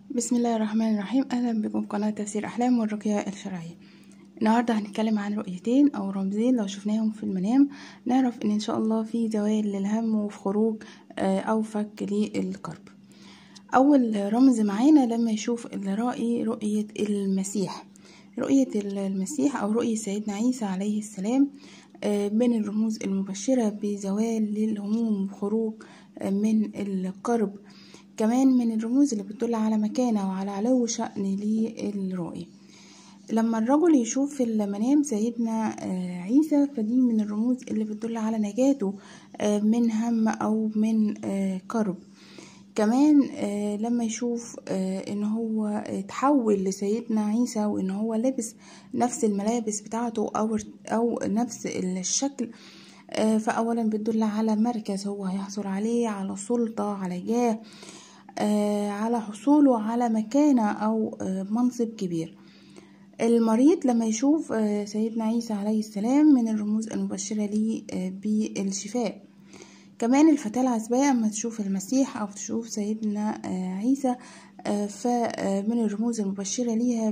بسم الله الرحمن الرحيم اهلا بكم في قناه تفسير احلام والرقيه الشرعيه النهارده هنتكلم عن رؤيتين او رمزين لو شفناهم في المنام نعرف ان ان شاء الله في زوال للهم وفي خروج آه، او فك للكرب اول رمز معانا لما يشوف الرائي رؤيه المسيح رؤيه المسيح او رؤيه سيدنا عيسى عليه السلام آه، من الرموز المبشره بزوال للهموم وخروج آه، من الكرب كمان من الرموز اللي بتدل على مكانة وعلى علو شأن للرائي لما الرجل يشوف في المنام سيدنا آه، عيسى فدي من الرموز اللي بتدل على نجاته آه، من هم أو من آه، كرب كمان لما يشوف ان هو تحول لسيدنا عيسى وان هو لابس نفس الملابس بتاعته او او نفس الشكل فاولا بتدل على مركز هو هيحصل عليه على سلطة على جاه آه، على حصوله على مكانة أو آه، منصب كبير المريض لما يشوف آه، سيدنا عيسى عليه السلام من الرموز المبشرة ليه بالشفاء كمان الفتاة العزباء أما تشوف المسيح أو تشوف سيدنا عيسى فمن الرموز المبشرة ليها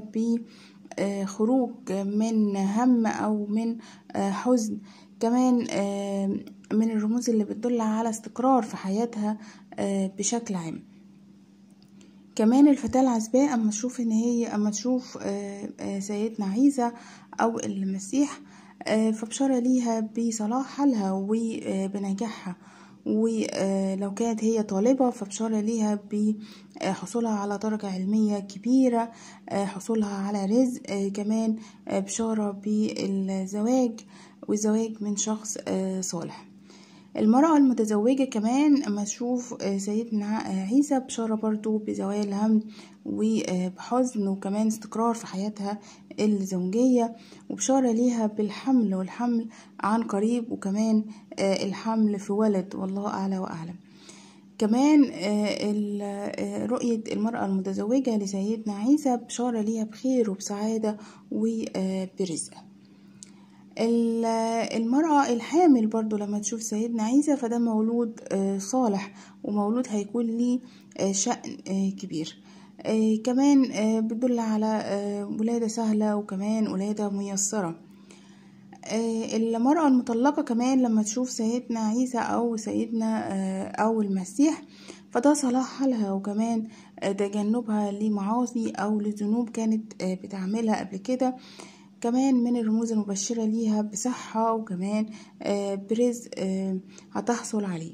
بخروج من هم أو من حزن كمان من الرموز اللي بتدل على استقرار في حياتها بشكل عام كمان الفتاة العزباء أما تشوف إن هي أما تشوف آه، آه، سيدنا عيسى أو المسيح آه، فبشارة ليها بصلاح حالها وبنجاحها ولو كانت هي طالبة فبشارة ليها بحصولها على درجة علمية كبيرة حصولها على رزق كمان بشارة بالزواج والزواج من شخص صالح المرأة المتزوجة كمان اما تشوف آه، سيدنا آه، عيسى بشارة برضو بزوال هم وبحزن وكمان استقرار في حياتها الزوجية وبشارة ليها بالحمل والحمل عن قريب وكمان آه، الحمل في ولد والله أعلى وأعلم كمان رؤية المرأة المتزوجة لسيدنا عيسى بشارة ليها بخير وبسعادة وبرزق المرأة الحامل برضو لما تشوف سيدنا عيسى فده مولود آه، صالح ومولود هيكون ليه آه، شأن آه، كبير كمان بتدل على ولادة سهلة وكمان ولادة ميسرة المرأة المطلقة كمان لما تشوف سيدنا عيسى أو سيدنا أو المسيح فده صلاح حالها وكمان تجنبها لمعاصي أو لذنوب كانت بتعملها قبل كده كمان من الرموز المبشرة ليها بصحة وكمان آه، برزق آه، هتحصل عليه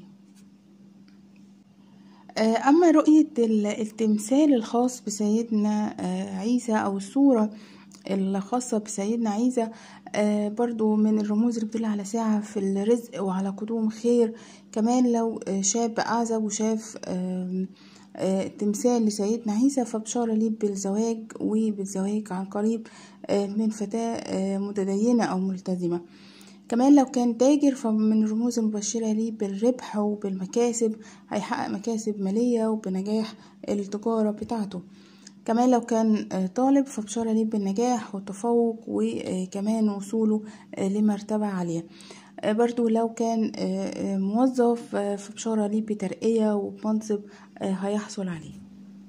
آه، أما رؤية التمثال الخاص بسيدنا عيسى أو الصورة الخاصة بسيدنا عيسى برضو من الرموز اللي بتدل على ساعة في الرزق وعلى قدوم خير كمان لو شاب أعزب وشاف آه، تمثال لسيدنا عيسى فبشارة ليه بالزواج وبالزواج عن قريب آه، من فتاة آه، متدينة أو ملتزمة كمان لو كان تاجر فمن الرموز المبشرة ليه بالربح وبالمكاسب هيحقق مكاسب مالية وبنجاح التجارة بتاعته كمان لو كان طالب فبشارة ليه بالنجاح والتفوق وكمان وصوله لمرتبة عالية برضو لو كان آه، آه، موظف آه، في بشارة ليه بترقية وبمنصب هيحصل عليه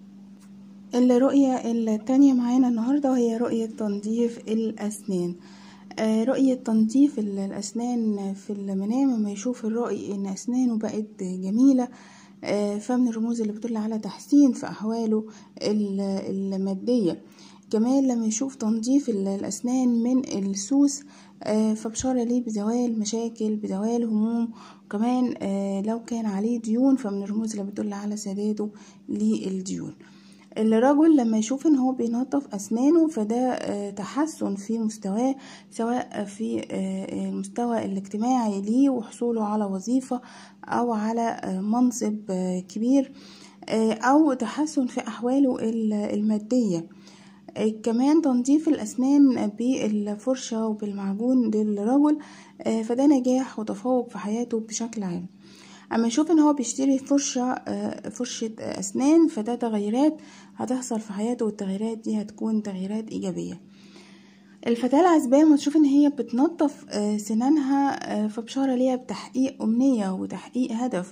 الرؤية التانية معانا النهاردة وهي رؤية تنظيف الأسنان رؤية تنظيف الأسنان في المنام لما يشوف الرأي إن أسنانه بقت جميلة فمن الرموز اللي بتدل على تحسين في أحواله المادية كمان لما يشوف تنظيف الأسنان من السوس آه، فبشارة ليه بزوال مشاكل بزوال هموم وكمان آه، لو كان عليه ديون فمن الرموز اللي بتدل على سداده للديون الرجل لما يشوف ان هو بينظف اسنانه فده آه، تحسن في مستواه سواء في المستوى الاجتماعي ليه وحصوله على وظيفة او على منصب كبير او تحسن في احواله المادية كمان تنظيف الأسنان بالفرشة وبالمعجون للرجل آه، فده نجاح وتفوق في حياته بشكل عام اما يشوف ان هو بيشتري فرشة آه، فرشة اسنان فده تغيرات هتحصل في حياته والتغيرات دي هتكون تغييرات ايجابية الفتاة العزباء ما تشوف ان هي بتنظف آه، سنانها فبشارة ليها بتحقيق امنية وتحقيق هدف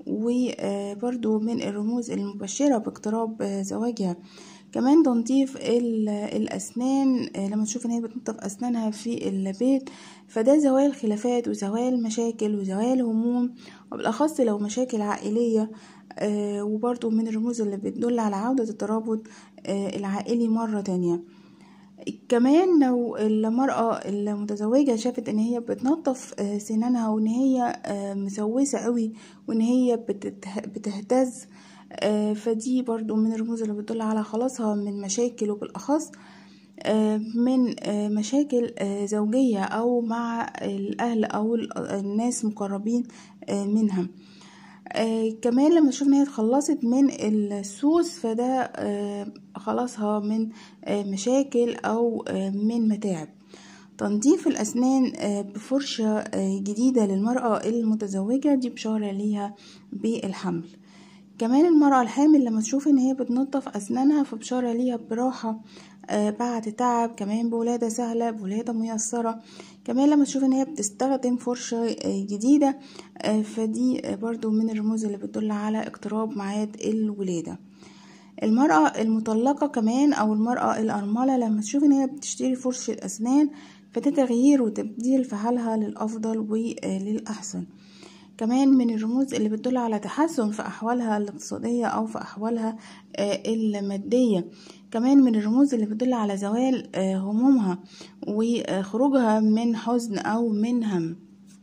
وبرضو من الرموز المبشرة باقتراب زواجها كمان تنظيف الأسنان لما تشوف إن هي بتنظف أسنانها في البيت فده زوال خلافات وزوال مشاكل وزوال هموم وبالأخص لو مشاكل عائلية وبرضو من الرموز اللي بتدل على عودة الترابط العائلي مرة تانية كمان لو المرأة المتزوجة شافت ان هي بتنظف سنانها وان هي مسوسة قوي وان هي بتهتز فدي برضو من الرموز اللي بتدل على خلاصها من مشاكل وبالاخص من مشاكل زوجية او مع الاهل او الناس مقربين منها آه كمان لما شفنا هي اتخلصت من السوس فده آه خلاصها من آه مشاكل او آه من متاعب تنظيف الأسنان آه بفرشة آه جديدة للمرأة المتزوجة دي بشارة ليها بالحمل كمان المرأة الحامل لما تشوف ان هي بتنظف أسنانها فبشارة ليها براحة آه بعد تعب كمان بولادة سهلة بولادة ميسرة كمان لما تشوف ان هي بتستخدم فرشة جديدة فدي برضو من الرموز اللي بتدل على اقتراب ميعاد الولادة المرأة المطلقة كمان او المرأة الارملة لما تشوف ان هي بتشتري فرشة اسنان فده تغيير وتبديل في حالها للافضل وللاحسن كمان من الرموز اللي بتدل على تحسن في أحوالها الاقتصادية أو في أحوالها المادية كمان من الرموز اللي بتدل على زوال همومها وخروجها من حزن أو من هم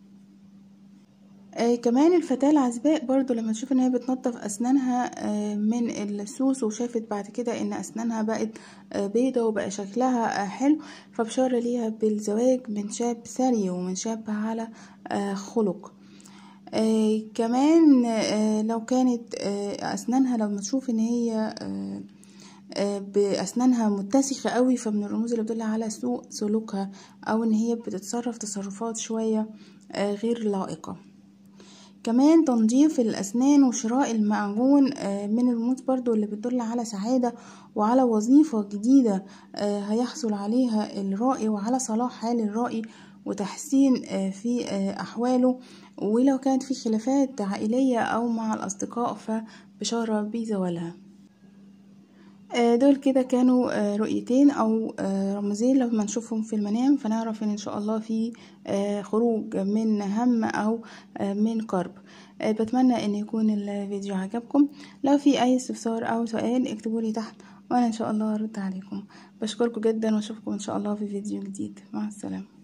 آه كمان الفتاة العزباء برضو لما تشوف ان هي بتنظف اسنانها آه من السوس وشافت بعد كده ان اسنانها بقت آه بيضة وبقى شكلها حلو فبشارة ليها بالزواج من شاب ثري ومن شاب على خلق آه كمان آه لو كانت آه اسنانها لما تشوف ان هي آه آه باسنانها متسخه قوي فمن الرموز اللي بتدل على سوء سلوكها او ان هي بتتصرف تصرفات شويه آه غير لائقه كمان تنظيف الأسنان وشراء المعجون آه من الرموز برضو اللي بتدل على سعادة وعلى وظيفة جديدة آه هيحصل عليها الرائي وعلى صلاح حال الرائي وتحسين في أحواله ولو كانت في خلافات عائلية أو مع الأصدقاء فبشارة بزوالها دول كده كانوا رؤيتين او رمزين لما نشوفهم في المنام فنعرف ان ان شاء الله في خروج من هم او من كرب بتمنى ان يكون الفيديو عجبكم لو في اي استفسار او سؤال اكتبوا لي تحت وانا ان شاء الله ارد عليكم بشكركم جدا واشوفكم ان شاء الله في فيديو جديد مع السلامه